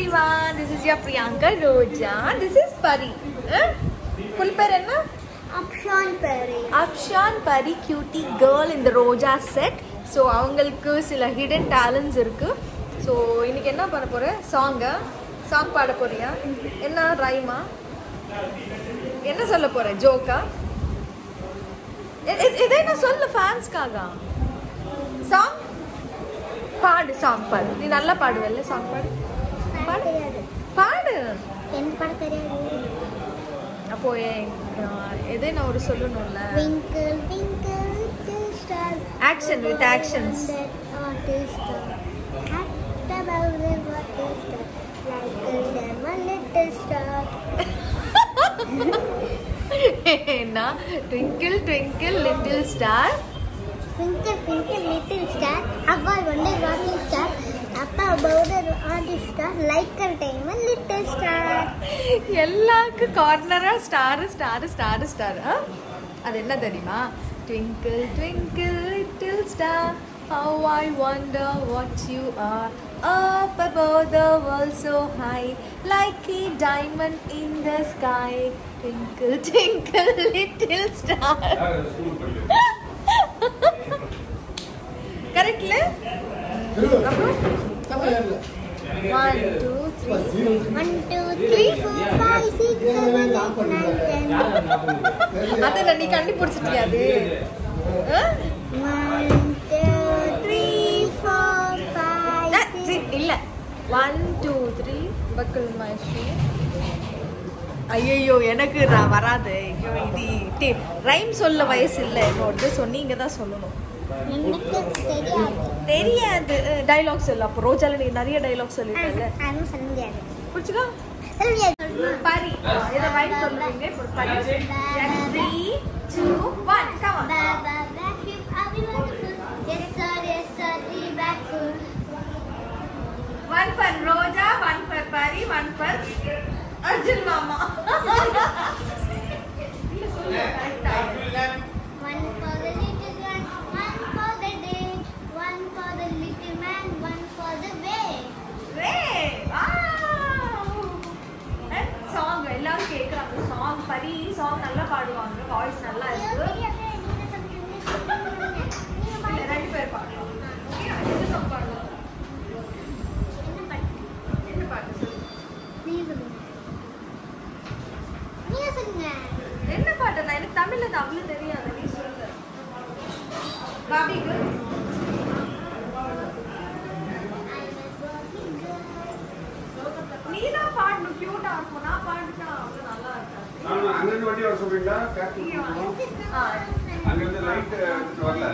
everyone. This is your Priyanka Roja. This is Pari. Full பேர் என்ன அப்ஷான் பேரு அப்ஷான் பரி கியூட்டி கேர்ள் இந்த ரோஜா செட் ஸோ அவங்களுக்கு சில ஹிடன் டேலண்ட்ஸ் இருக்கு ஸோ இன்னைக்கு என்ன பண்ண போற சாங்கா சாங் பாட போறியா என்ன ரைமா என்ன சொல்ல போற ஜோக்கா எதனா சொல்லு ஃபேன்ஸ்க்காக சாங் பாடு சாங் பாடு நீ நல்லா பாடுவல்ல சாங் பாடு பாடு தெரியாது பாடு எனக்கு பாட தெரியாது அப்போ ஏ- நான் எதனா ஒரு சொல்லணும்ல Twinkle, twinkle, little star. Action with actions. What is star? Act about the water star. Like a lemon, little star. என்ன twinkle twinkle little star Twinkle, twinkle, little star. Abba, wonder what is star? Appa, about the water star. Like a diamond, little star. எல்லாருக்கும் கார்னரா star star star star அது என்ன தெரியுமா twinkle twinkle little star How I wonder what you are up above the world so high, like a diamond in the sky. Twinkle, twinkle, little star. கரெக்ட்ல one two three One, two, three, four, five, six, seven, eight, nine, ten. அதை நீ கண்டுபிடிச்சிட்டியா அது ஆ? One, two, three, four, five, ந- six. சி- இல்ல one two three பக்கல் மைஷி ஐயோ எனக்கு நான் வராது ஐயோ இது ரைம் சொல்ல வயசு இல்லை என்னோடது சொன்னீங்க தான் சொல்லணும் எனக்கு தெரியாது தெரியாது டைலாக் சொல்லு அப்போ ரோஜால நீ நிறைய டைலாக் சொல்லிட்டல அதுவும் சொல்ல முடியாது புடிச்சுக்கோ சொல்ல முடியாது பாரி இதை ரைம் சொல்லுவீங்க இப்போ Pari three two one come Ba, ba, vacuum, I'll be wonderful. Yes, sir, yes, sir, be back soon. One for Roja one for Pari one for Arjun மாமா One for the little girl, one for the day, one for the little man, one for the way. Song எல்லாரும் கேக்குறாங்க song பரி song நல்லா பாடுவாங்க voice நல்லா ஐயோ, இருக்கு தெரியாது, நீங்க சொல்றீங்க, சொல்லுங்க. நீங்க இல்ல, பாருங்க. ரெண்டு பேர் பாடலாம் Okay, எந்த song பாடலாம்? என்ன பாட்டு? என்ன பாட்டு சொல்லு. நீங்க சொல்லுங்க. நீங்க சொல்லுங்க. என்ன பாட்டு நான் எனக்கு தமிழ்ல அது அவ்வளவு தெரியாது நீ சொல்லு பாபிக்கு I was walking girl. நீ தான் பாடணும் கியூட்டா இருக்கும் நான் பாடிட்டா அவ்வளவு நல்லா இருக்காது ஆமா, அங்கிருந்து வண்டி வர சொல்றீங்களா கேப் இங்க வா. கொடுக்கணும். ஆ, அங்கிருந்து லைட் எடுத்துட்டு வரல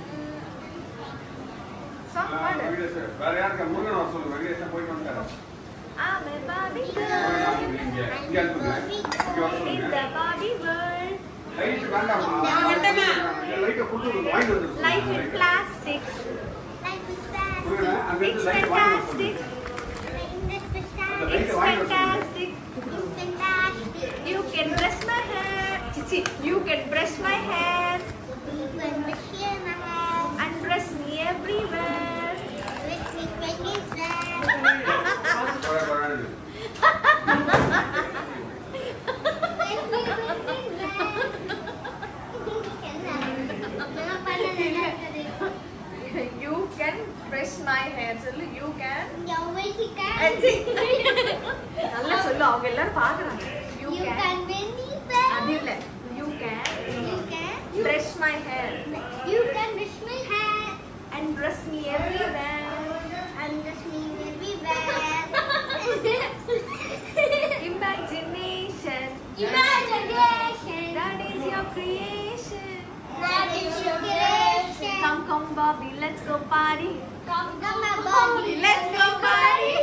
song ஆ, பாடு வெங்கடேஷ் வேற யாருக்கு முருகன் வர சொல்லுங்க வெங்கடேஷன் போயிட்டு வந்துட்டாரு I'm a Barbie இங்க girl இங்க அனுப்புங்க இங்க வர in சொல்லுங்க the Barbie world. லைட் வேண்டாமா லைட்டை கொடுத்து வாங்கிட்டு வந்துருங்க Life in plastic. Life is sad. முருகனா, அங்கிருந்து It's லைட் வாங்கிட்டு வர fantastic. சொல்லுங்க Life is sad. அந்த It's லைட்டை வாங்கிட்டு வர சொல்லுங்க fantastic. It's fantastic. You can brush my hair. Chichi, you can brush my hair You can brush your hair. and brush me everywhere. Let me make it sad. வர, வரேன்னு. you can brush my hair. சொல்லு you can. நல்லா சொல்லு அவங்க எல்லாரும் பாக்குறாங்க. You can. அது இல்ல. You can brush my hair and brush me everywhere. Imagination. That is your creation. Come, come, Bobby, let's go party. Let's go party.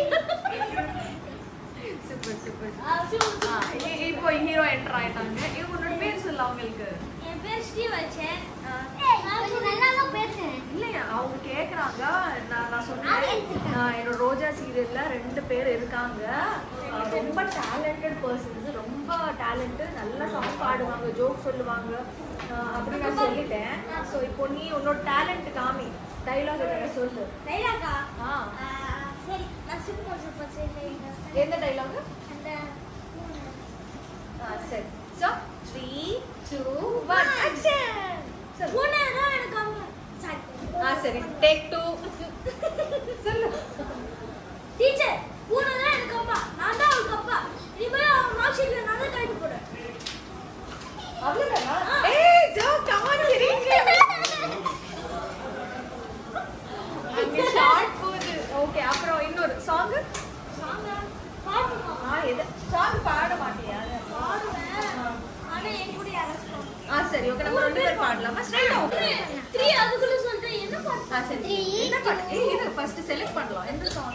Super super இப்போ hero enter ஆயிட்டாங்க இவங்க உன்னோட பேர் சொல்லு அவங்களுக்கு என் பேர் ஸ்ரீ வச்சேன் ஆ. கொஞ்சம் நல்லா பேசுறேன் இல்லையா அவங்க கேக்குறாங்க நான் நான் சொன்னேன் Audience இருக்காங்க. நான் என்னோட ரோஜா சீரியல்ல ரெண்டு பேர் இருக்காங்க அஹ் ரொம்ப டேலண்டட் பர்சன்ஸ் ரொம்ப டேலண்ட் நல்லா சாங் பாடுவாங்க ஜோக் சொல்லுவாங்க அஹ் அப்படி நான் சொல்லிட்டேன் ஸோ இப்போ நீ உன்னோட டேலண்ட் காமி டைலாக் எதாவது சொல்லு டைலாகா ஆ சரி நான் சூப்பர் சூப்பர் சரி எந்த டைலாக் அந்த ஆ சரி so three two one action சொல்லு பூனை தான் எனக்கு அம்மா சாரி ஆ சரி டேக் டூ சொல்லு டீச்சர் பூனை தான் எனக்கு அப்பா நான் தான் அவளுக்கு அப்பா இனிமேல் அவன் மார்க் ஷீட்ல நான் தான் கரெக்ட் போடுறேன் அவ்வளோதானா ஏய் ஜோ கமான் சரிங்க அங்க ஷார்ட் போகுது ஓகே அப்புறம் இன்னொரு சாங் பாடுமா ஆ எது சாங் பாட மாட்டியா பாடுவேன் ஆனா என் கூட யாராச்சும் ஆ சரி ஓகே நம்ம ரெண்டு பேர் பாடலாமா ஸ்ட்ரைட்டா ஓகே த்ரீ அதுக்குள்ள சொல்லிட்டு என்ன பாட்டு ஆ சரி என்ன பாட்டு ஏய் இது ஃபர்ஸ்ட் செலக்ட் பண்ணலாம் எந்த சாங்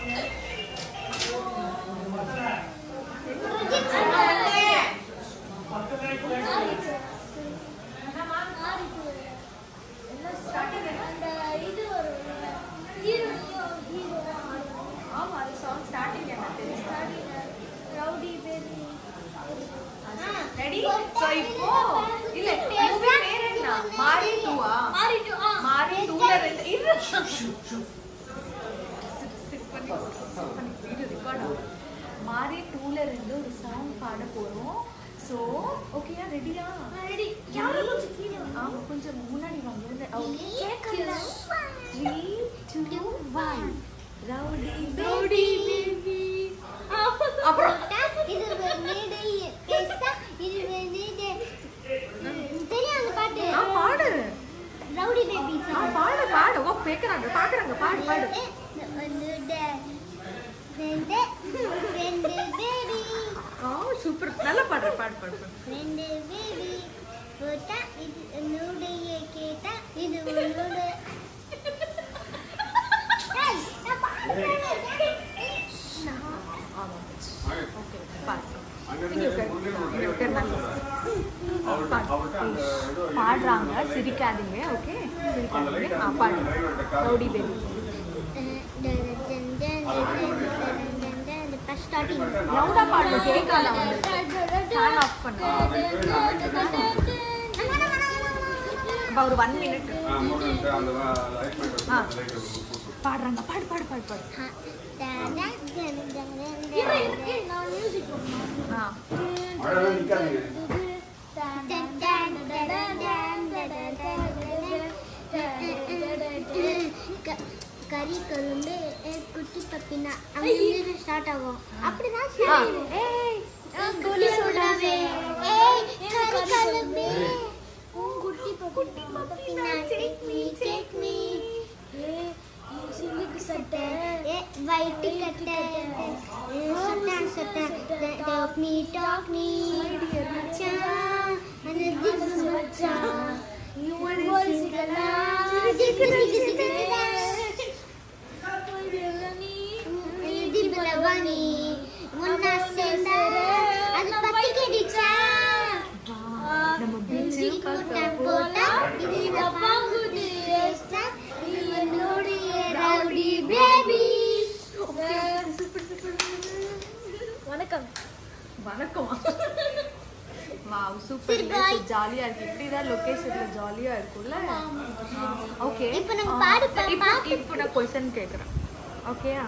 என்ன ஸ்டார்டிங் என்ன அந்த இது வரும் ஹீரோ ஹீரோ ஆமா அது சாங் ஸ்டார்டிங் என்ன தெரியும் ரவுடி பேபி ரெடி சோ இப்போ இல்ல மூவி பேர் என்ன மாரி டூவா மாறிட்டு ஆ மாரி டூல ரெண்டு இரு சிட் பண்ணி பண்ணி வீடியோ ரெக்கார்ட் ஆகும் மாரி டூல ரெண்டு ஒரு சாங் பாட போறோம் சோ ஓகேயா ரெடியா ரெடி யாரு கொஞ்சம் கீழே ஆ கொஞ்சம் முன்னாடி வாங்க இந்த ஓகே கேக்கல three two one rowdy rowdy baby அப்புறம் இது மேடை பேசா இது மேடை தெரியும் அந்த பாட்டு ஆ பாடு ரவுடி பேபி ஆ பாடு பாடு ஓ கேக்குறாங்க பாக்குறாங்க பாடு பாடு ரெண்டு ரெண்டு பேபி ஆ சூப்பர் நல்லா பாடுற பாடு பாடு பாடு ரெண்டு பேபி போட்டா இது என்னுடைய கேட்டா இது உன்னோட ஏய், நான் பாடுறேன். ஆமா ஓகே பாடு இங்க உட்காரு. இங்க உட்காரு நல்லா. பாடு. பாடுறாங்க சிரிக்காதீங்க ஓகே சிரிக்காதீங்க ஆ பாடு ரவுடி பேபி ஃபர்ஸ்ட் ஸ்டார்டிங் ரவுடா பாடு கேட்கல வந்து ஃபேன் ஆஃப் பண்ணு அப்ப ஒரு ஒன் மினிட் ஆ. பாடுறாங்க பாடு பாடு பாடு பாடு ஆ கறி கரும்பு குட்டி பப்பினா அங்க ஸ்டார்ட் ஆகும் அப்படிதான் ஆ. சரி ஏய் கோலி சோடாவே ஏய் கறி கரும்பு உன் குட்டி பப்பினா டேக் மீ டேக் மீ சில்லுக்கு சட்டை வைட் கட்டை சட்டை சட்டை டாக் மீ டாக் மீ மச்சான் அந்த திக்ஸ் மச்சான் யூ வாண்ட் சிங்கலா திக்கு திக்கு திக்கு திபலவாணி முன்னா சேர்ந்தா அது பத்தி கேட்டுச்சா நம்ம பீச்சில் கூட்டம் போட்டா இது பாங்குது என்னுடைய ரவுடி பேபி வணக்கம் வணக்கம் வாவ் சூப்பர் Bye. ஜாலியா இருக்கு இப்படிதான் லொகேஷன்ல ஜாலியா இருக்கும்ல ஓகே இப்ப நம்ம பாடு பா- இப்போ பாட்டு. இப்போ நான் கொஸ்டின் கேக்குறேன் ஓகேயா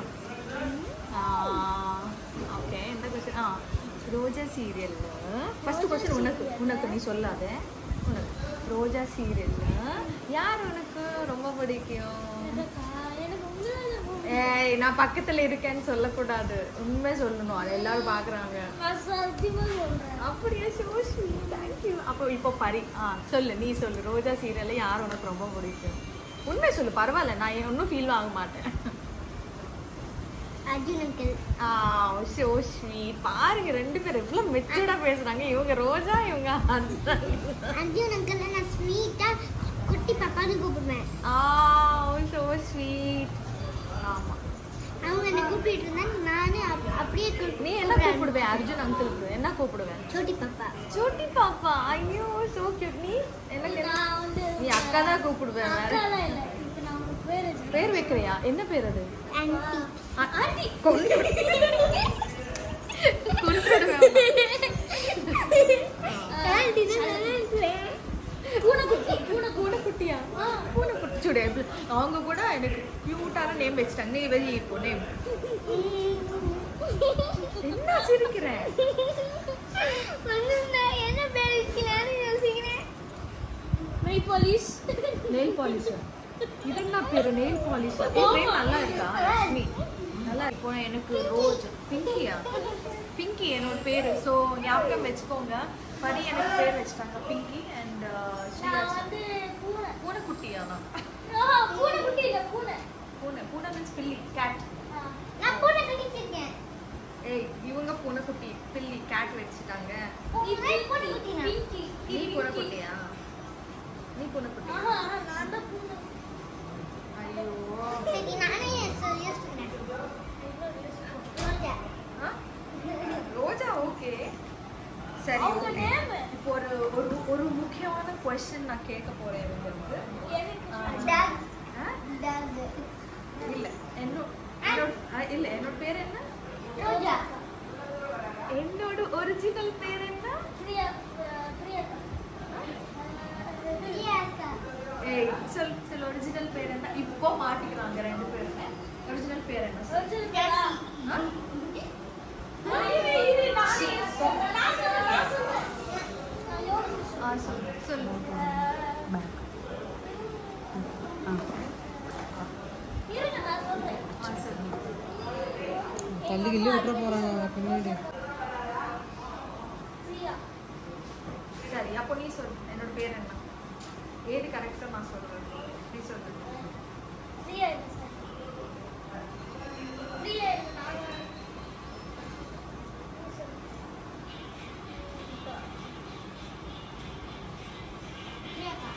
ஓகே எந்த கொஸ்டின் ஆ ரோஜா சீரியல்ல ஃபர்ஸ்ட் கொஸ்டின் உனக்கு உனக்கு நீ சொல்லாத உனக்கு ரோஜா சீரியல்ல யார் உனக்கு ரொம்ப பிடிக்கும் எனக்கு உங்களை ஏய் நான் பக்கத்துல இருக்கேன்னு சொல்லக்கூடாது உண்மை சொல்லணும் அது எல்லாரும் பாக்குறாங்க சத்தியமா சொல்றேன் அப்படியா ஷோ ஸ்வீட் தேங்க்யூ அப்போ இப்போ பரி ஆ சொல்லு நீ சொல்லு ரோஜா சீரியல்ல யார் உனக்கு ரொம்ப பிடிக்கும் உண்மை சொல்லு பரவாயில்ல நான் ஒன்றும் ஃபீல் வாங்க மாட்டேன் அர்ஜுன் அங்கிள் ஆ ஷோ ஸ்வீட் பாருங்க ரெண்டு பேரும் எவ்வளோ மெச்சூர்டாக பேசுறாங்க இவங்க ரோஜா இவங்க அர்ஜுன். அர்ஜுன் அங்கிள் நான் ஸ்வீட்டா குட்டி பாப்பான்னு கூப்பிடுவேன் ஆ ஷோ ஸ்வீட் ஆமா அவங்க என்ன கூப்பிட்டு இருந்தாங்க நானே அப்- அப்படியே கூப்பிட்டு நீ என்ன கூப்பிடுவேன் அர்ஜுன் அங்கிள் என்ன கூப்பிடுவேன் சோட்டி பாப்பா சோட்டி பாப்பா ஐயோ சோ கியூட் நீ எனக்கு என்ன- நான் வந்து நீ அக்கா தான் கூப்பிடுவேன் வேற அக்காலாம் இல்ல இப்போ நான் உங்களுக்கு பேர் வச்சிருக்கேன் பேர் வைக்கிறியா என்ன பேர் அது ஆன்ட்டி ஆண்டி கொண்டு கொண்டுடுவேன் ஆன்ட்டி தான் பூனைக்குட்டி பூனை பூனைக்குட்டியா பூனைக்குட்டி சுடு எப்படி- அவங்க கூட எனக்கு கியூட்டான நேம் வச்சுட்டாங்க நீ வெளியே இப்போ நேம் சிரிக்கிறேன் வந்து நான் என்ன பேர் வைக்கலாம்னு யோசிக்கிறேன் நெய் பாலிஷ் நெயில் பாலிஷ் இது என்ன பேரு நெயில் பாலிஷ் பேர் நல்லா இருக்கா லக்ஷ்மி நல்லா இப்போ எனக்கு ரோஸ் பிங்கியா பிங்கி என்னோட பேரு ஸோ ஞாபகம் வச்சுக்கோங்க பரி எனக்கு பேர் வச்சுட்டாங்க பிங்கி அண்ட் நான் வந்து பூனை பூனைக்குட்டியா நான் ஆஹா, பூனை குட்டி இல்ல பூனை பூனை பூனை மீன்ஸ் பில்லி கேட் ஆ, நான் பூனை கட்டிச்சிருக்கேன் ஏய் இவங்க பூனைக்குட்டி பில்லி கேட் வச்சுட்டாங்க இது பூனை குட்டி பிங்கி நீ பூனைக்குட்டியா நீ பூனைக்குட்டியா ஆஹா ஆஹா, நான் தான் பூனை ஐயோ சரி நானே சொ- யோசிக்கிறேன் ரோஜா. ஆ? ரோஜா ஓகே சரி அவங்க okay. name. இப்போ ஒரு ஒரு ஒரு முக்கியமான கொஸ்டின் நான் கேட்க போறேன் உங்களுக்கு ஆ. Dog. ஆ? Dog. இல்ல என்னோட என்னோட ஆ, இல்ல என்னோட பேர் என்ன ரோஜா. என்னோட ஒரிஜினல் பேர் என்ன பிரியா அஹ், பிரியாக்கா. பிரியாக்கா. ஏய் சொல் சொல் ஒரிஜினல் பேர் என்ன இப்போ மாட்டிக்கிறாங்க ரெண்டு பேருமே ஒரிஜினல் பேர் என்ன சொல். ரோஜா. ஆ? இரு, இரு, நானே சொல்றேன். நான் சொல்றேன், நான் சொல்றேன். நான் யோசிச்சு ஆ சொல்லு சொல்லு அஹ், இருங்க, நான் சொல்றேன். ஆ சொல்லு தள்ளி கிள்ளி விட்டுற போறாங்க பின்னாடி பிரியா. சரி அப்போ நீ சொல்லு என்னோட பேர் என்ன ஏது கரெக்டா நான் சொல்றேன் நீ சொல்லு பிரியா இல்ல சார். பிரியா இல்ல, நான் சொல்றேன். நீ சொல்லு. பிரியாக்கா.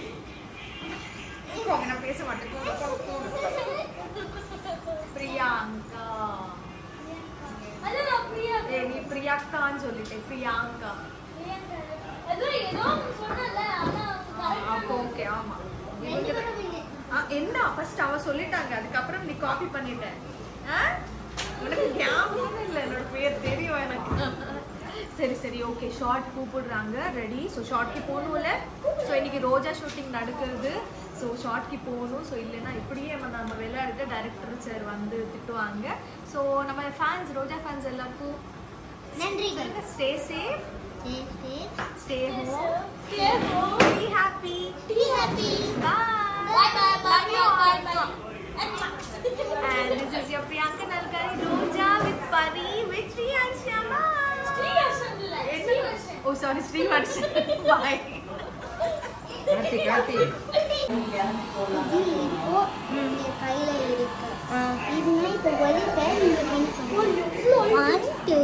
போங்க நான் பேச மாட்டேன் போங்க, போங்க, போங்க. பிரியாங்கா அதான் பிரியா ஏ நீ பிரியாக்கான்னு சொல்லிட்டேன் பிரியாங்கா பிரியங்கா. ஏதோ ஏதோ ஒண்ணு சொன்னல ஆனா ஆ, அப்போ ஓகே ஆமா ரெண்டு பேரும் இல்லை. ஆ, என்ன ஃபர்ஸ்ட் அவ சொல்லிட்டாங்க அதுக்கப்புறம் நீ காப்பி பண்ணிட்ட ஆ? உனக்கு ஞாபகம் இல்லை என்னோட பேர் தெரியும் எனக்கு சரி சரி ஓகே ஷார்ட் கூப்பிடுறாங்க ரெடி ஸோ ஷார்ட்க்கு போகணும்ல ஸோ இன்னைக்கு ரோஜா ஷூட்டிங் நடக்குது ஸோ ஷார்ட்க்கு போகணும் ஸோ இல்லைன்னா இப்படியே நம்ம நம்ம விளையாடிட்டு டைரக்டர் சார் வந்து திட்டுவாங்க ஸோ நம்ம ஃபேன்ஸ் ரோஜா ஃபேன்ஸ் எல்லாருக்கும் நன்றிகள் stay safe Stay safe. Stay home Stay home. Be happy Be happy. Bye Bye bye bye bye bye bye. And this is your Priyanka Nalkari Roja with Pari with Sri and Shyama. Srivarshan இல்ல, Srivarshan. Oh, sorry, Sri Varshan. Bye. Karthi Karthi இது இப்போ என் கையில இருக்கு இதுனா இப்போ வலிக்க இந்த pin one two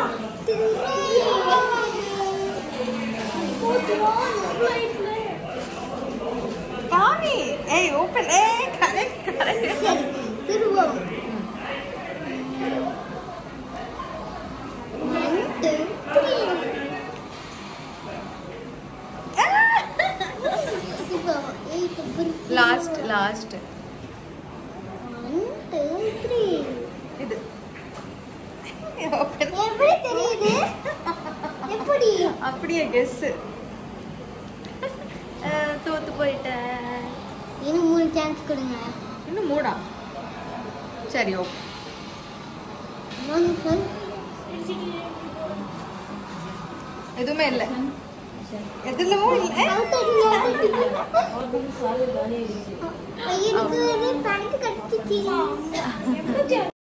Tommy! Hey, open. Hey, correct, correct. சரி திருவோம் ஒன் டூ த்ரீ இப்போ இப்போ Last, last. One two three இது open. எப்படி தெரியுது எப்படி அப்படியே கெஸ் தோத்து போயிட்டேன் இன்னும் மூணு சான்ஸ் கொடுங்க இன்னும் மூடா சரி ஓகே ஒன் சொல் எதுவுமே இல்லை எதுலவும் இல்லை எனக்கு பேண்ட் கடிச்சிச்சு